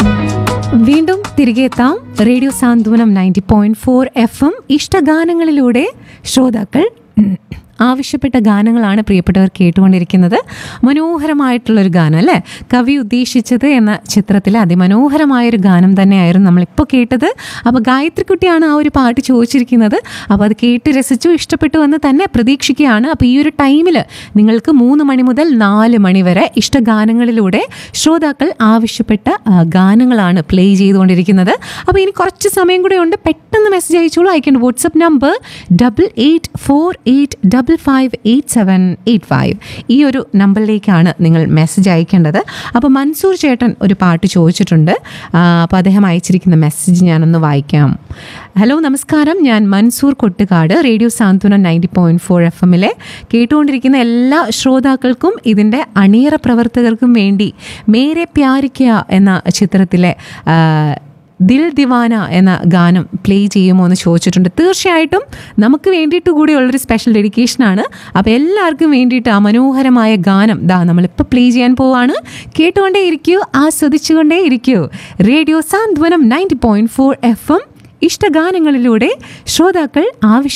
വീണ്ടും തിരികെ എത്താം radio Santhwanam ninety point four F M ഇഷ്ടഗാനങ്ങളിലൂടെ ശ്രോതാക്കൾ ഉം, ആവശ്യപ്പെട്ട ഗാനങ്ങളാണ് പ്രിയപ്പെട്ടവർ കേട്ടുകൊണ്ടിരിക്കുന്നത് മനോഹരമായിട്ടുള്ളൊരു ഗാനം അല്ലേ കവി ഉദ്ദേശിച്ചത് എന്ന ചിത്രത്തിലെ അതിമനോഹരമായൊരു ഗാനം തന്നെയായിരുന്നു നമ്മളിപ്പോൾ കേട്ടത് അപ്പോൾ ഗായത്രിക്കുട്ടിയാണ് ആ ഒരു പാട്ട് ചോദിച്ചിരിക്കുന്നത് അപ്പോൾ അത് കേട്ട് രസിച്ചു ഇഷ്ടപ്പെട്ടു എന്ന് തന്നെ പ്രതീക്ഷിക്കുകയാണ് അപ്പോൾ ഈ ഒരു ടൈമിൽ നിങ്ങൾക്ക് മൂന്ന് മണി മുതൽ നാല് മണി വരെ ഇഷ്ടഗാനങ്ങളിലൂടെ ശ്രോതാക്കൾ ആവശ്യപ്പെട്ട ആ, ഗാനങ്ങളാണ് പ്ലേ ചെയ്തുകൊണ്ടിരിക്കുന്നത് അപ്പോൾ ഇനി കുറച്ച് സമയം കൂടെ ഉണ്ട് പെട്ടെന്ന് മെസ്സേജ് അയച്ചോളൂ അയക്കേണ്ട WhatsApp number double eight four eight double five eight seven eight five ഈ ഒരു നമ്പറിലേക്കാണ് നിങ്ങൾ മെസ്സേജ് അയക്കേണ്ടത് അപ്പോൾ മൻസൂർ ചേട്ടൻ ഒരു പാട്ട് ചോദിച്ചിട്ടുണ്ട് ആ, അപ്പോൾ അദ്ദേഹം അയച്ചിരിക്കുന്ന മെസ്സേജ് ഞാനൊന്ന് വായിക്കാം ഹലോ നമസ്കാരം ഞാൻ Mansoor Kottukad radio Santhwanam ninety point four F എമ്മിലെ കേട്ടുകൊണ്ടിരിക്കുന്ന എല്ലാ ശ്രോതാക്കൾക്കും ഇതിൻ്റെ അണിയറ പ്രവർത്തകർക്കും വേണ്ടി മേരെ പ്യാരിക്ക എന്ന ചിത്രത്തിലെ ആ, ദിൽ ദിവാന എന്ന ഗാനം പ്ലേ ചെയ്യുമോ എന്ന് ചോദിച്ചിട്ടുണ്ട് തീർച്ചയായിട്ടും നമുക്ക് വേണ്ടിയിട്ട് കൂടിയുള്ളൊരു സ്പെഷ്യൽ ഡെഡിക്കേഷനാണ് അപ്പോൾ എല്ലാവർക്കും വേണ്ടിയിട്ട് ആ മനോഹരമായ ഗാനം ദാ നമ്മളിപ്പോൾ പ്ലേ ചെയ്യാൻ പോവാണ് കേട്ടുകൊണ്ടേ ഇരിക്കൂ ആസ്വദിച്ചുകൊണ്ടേ ഇരിക്കൂ radio Santhwanam ninety point four F M ഇഷ്ടഗാനങ്ങളിലൂടെ ശ്രോതാക്കൾ ആവശ്യം